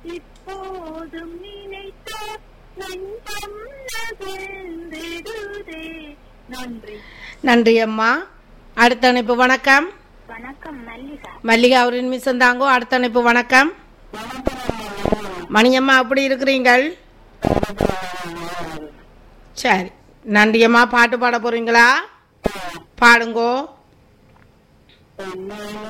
இப்போதும் நினைத்த நெஞ்சம் நகர்ந்திடுதே நன்றி நன்றி அம்மா அடுத்த அணைப்பு வணக்கம் வணக்கம் மல்லிகா மல்லிகா அவரின் மிஸ் தாங்கோ அடுத்த அணைப்பு வணக்கம் மணியம்மா அப்படி இருக்கிறீங்கள் சரி நன்றி அம்மா பாட்டு பாட போறீங்களா பாடுங்கோ பொன்னான